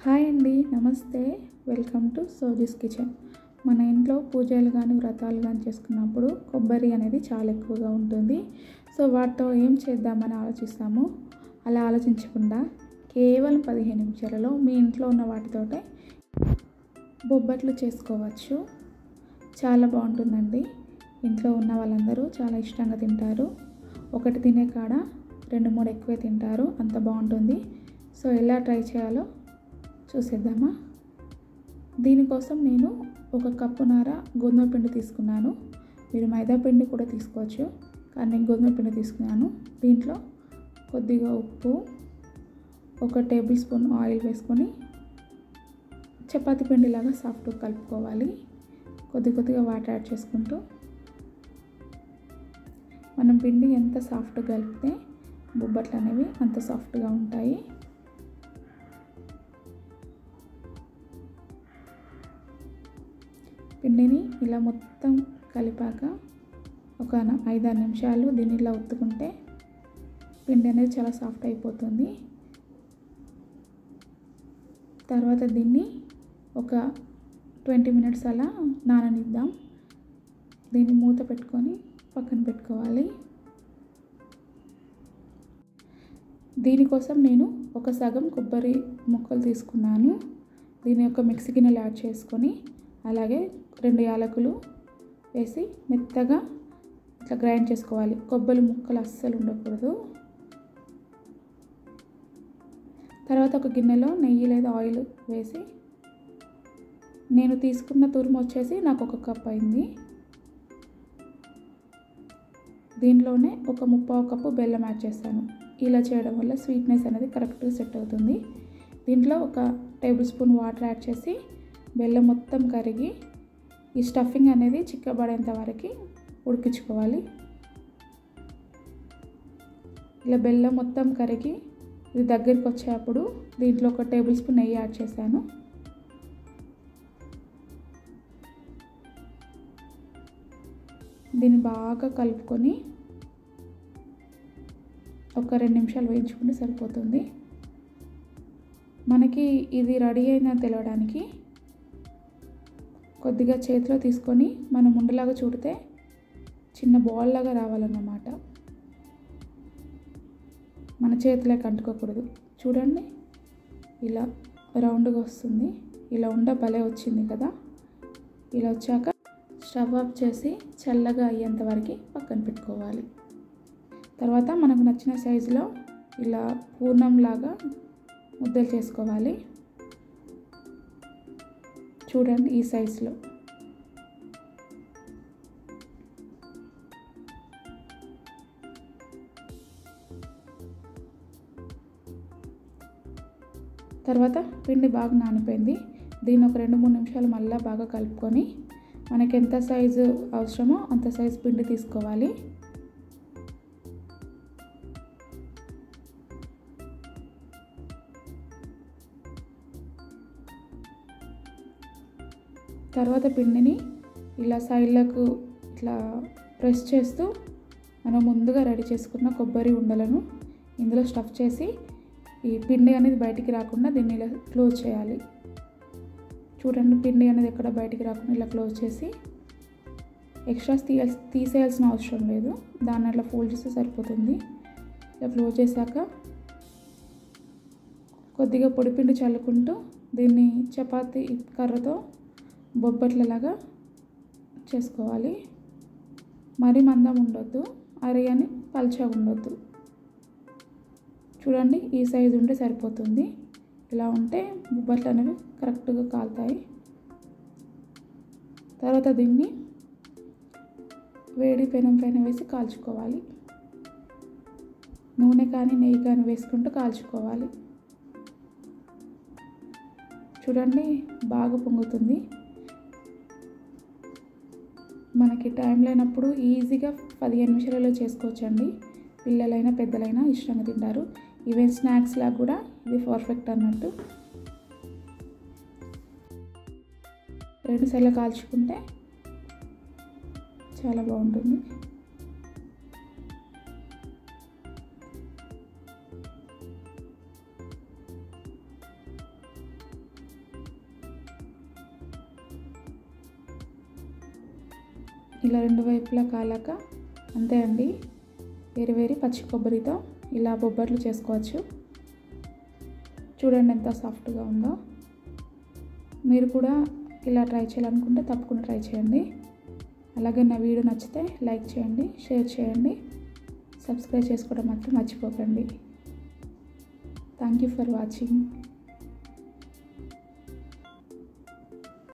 hi అండి నమస్తే welcome to సోజీస్ kitchen మన ఇంట్లో పూజలు కానీ వ్రతాలు కానీ చేసుకున్నప్పుడు కొబ్బరి అనేది చాలా ఎక్కువగా ఉంటుంది సో వాటితో ఏం చేద్దామని ఆలోచిస్తాము అలా ఆలోచించకుండా కేవలం పదిహేను నిమిషాలలో మీ ఇంట్లో ఉన్న వాటితోటే బొబ్బట్లు చేసుకోవచ్చు చాలా బాగుంటుందండి ఇంట్లో ఉన్న వాళ్ళందరూ చాలా ఇష్టంగా తింటారు ఒకటి తినే కాడ రెండు మూడు ఎక్కువే తింటారు అంత బాగుంటుంది సో ఎలా ట్రై చేయాలో చూసేద్దామా దీనికోసం నేను ఒక కప్పున్నర గోధుమ పిండి తీసుకున్నాను మీరు మైదా పిండి కూడా తీసుకోవచ్చు కానీ నేను గోధుమ పిండి తీసుకున్నాను దీంట్లో కొద్దిగా ఉప్పు ఒక టేబుల్ స్పూన్ ఆయిల్ వేసుకొని చపాతీ పిండిలాగా సాఫ్ట్గా కలుపుకోవాలి కొద్ది కొద్దిగా వాటర్ యాడ్ చేసుకుంటూ మనం పిండి ఎంత సాఫ్ట్గా కలిపితే బొబ్బట్లు అనేవి అంత సాఫ్ట్గా ఉంటాయి పిండిని ఇలా మొత్తం కలిపాక ఒక ఐదారు నిమిషాలు దీన్ని ఇలా ఒత్తుకుంటే పిండి అనేది చాలా సాఫ్ట్ అయిపోతుంది తర్వాత దీన్ని ఒక ట్వంటీ మినిట్స్ అలా నాననిద్దాం దీన్ని మూత పెట్టుకొని పక్కన పెట్టుకోవాలి దీనికోసం నేను ఒక సగం కొబ్బరి ముక్కలు తీసుకున్నాను దీని యొక్క మిక్సీ గిన్నెలు యాడ్ చేసుకొని అలాగే రెండు యాలకులు వేసి మెత్తగా ఇట్లా గ్రైండ్ చేసుకోవాలి కొబ్బరి ముక్కలు అస్సలు ఉండకూడదు తర్వాత ఒక గిన్నెలో నెయ్యి లేదా ఆయిల్ వేసి నేను తీసుకున్న తురుము వచ్చేసి నాకు ఒక కప్ అయింది దీంట్లోనే ఒక ముప్పావు కప్పు బెల్లం యాడ్ చేస్తాను ఇలా చేయడం వల్ల స్వీట్నెస్ అనేది కరెక్ట్గా సెట్ అవుతుంది దీంట్లో ఒక టేబుల్ స్పూన్ వాటర్ యాడ్ చేసి బెల్లం మొత్తం కరిగి ఈ స్టఫింగ్ అనేది చిక్కబడేంత వరకు ఉడికించుకోవాలి ఇలా బెల్లం మొత్తం కరిగి ఇది దగ్గరికి వచ్చేటప్పుడు దీంట్లో ఒక టేబుల్ స్పూన్ నెయ్యి యాడ్ చేశాను దీన్ని బాగా కలుపుకొని ఒక రెండు నిమిషాలు వేయించుకుంటే సరిపోతుంది మనకి ఇది రెడీ అయిందని తెలవడానికి కొద్దిగా చేతిలో తీసుకొని మనం ఉండలాగా చూడితే చిన్న బాల్ లాగా రావాలన్నమాట మన చేతిలోకి అంటుకోకూడదు చూడండి ఇలా రౌండ్గా వస్తుంది ఇలా ఉండ భలే వచ్చింది కదా ఇలా వచ్చాక స్టవ్ ఆఫ్ చేసి చల్లగా అయ్యేంత వరకు పక్కన పెట్టుకోవాలి తర్వాత మనకు నచ్చిన సైజులో ఇలా పూర్ణంలాగా ముద్దలు చేసుకోవాలి చూడండి ఈ సైజులో తర్వాత పిండి బాగా నానిపోయింది దీన్ని ఒక రెండు మూడు నిమిషాలు మళ్ళీ బాగా కలుపుకొని మనకి ఎంత సైజు అవసరమో అంత సైజు పిండి తీసుకోవాలి తర్వాత పిండిని ఇలా సైడ్లకు ఇట్లా ప్రెస్ చేస్తూ మనం ముందుగా రెడీ చేసుకున్న కొబ్బరి ఉండలను ఇందులో స్టఫ్ చేసి ఈ పిండి అనేది బయటికి రాకుండా దీన్ని ఇలా క్లోజ్ చేయాలి చూడండి పిండి అనేది ఎక్కడ బయటికి రాకుండా ఇలా క్లోజ్ చేసి ఎక్స్ట్రాస్ తీయాల్సి తీసేయాల్సిన అవసరం లేదు దాన్ని అట్లా ఫోల్డ్ చేస్తే సరిపోతుంది ఇలా క్లోజ్ చేశాక కొద్దిగా పొడిపిండి చల్లుకుంటూ దీన్ని చపాతీ కర్రతో బొబ్బట్లలాగా చేసుకోవాలి మరీ మందం ఉండొద్దు అరియని పల్చగా ఉండొద్దు చూడండి ఈ సైజు ఉంటే సరిపోతుంది ఇలా ఉంటే బొబ్బట్లు అనేవి కరెక్ట్గా కాలుతాయి తర్వాత దీన్ని వేడి పెనం పైన వేసి కాల్చుకోవాలి నూనె కానీ నెయ్యి కానీ వేసుకుంటూ కాల్చుకోవాలి చూడండి బాగా పొంగుతుంది మనకి టైం లేనప్పుడు ఈజీగా పదిహేను నిమిషాలలో చేసుకోవచ్చండి పిల్లలైనా పెద్దలైనా ఇష్టంగా తింటారు ఈవెన్ స్నాక్స్ లాగా కూడా ఇది పర్ఫెక్ట్ అన్నట్టు రెండు సార్లు కాల్చుకుంటే చాలా బాగుంటుంది ఇలా రెండు వైపులా కాలాక అంతే అండి వేరు వేరి పచ్చి కొబ్బరితో ఇలా బొబ్బర్లు చేసుకోవచ్చు చూడండి ఎంత సాఫ్ట్గా ఉందో మీరు కూడా ఇలా ట్రై చేయాలనుకుంటే తప్పకుండా ట్రై చేయండి అలాగే నా వీడియో నచ్చితే లైక్ చేయండి షేర్ చేయండి సబ్స్క్రైబ్ చేసుకోవడం మాత్రం మర్చిపోకండి థ్యాంక్ యూ ఫర్ వాచింగ్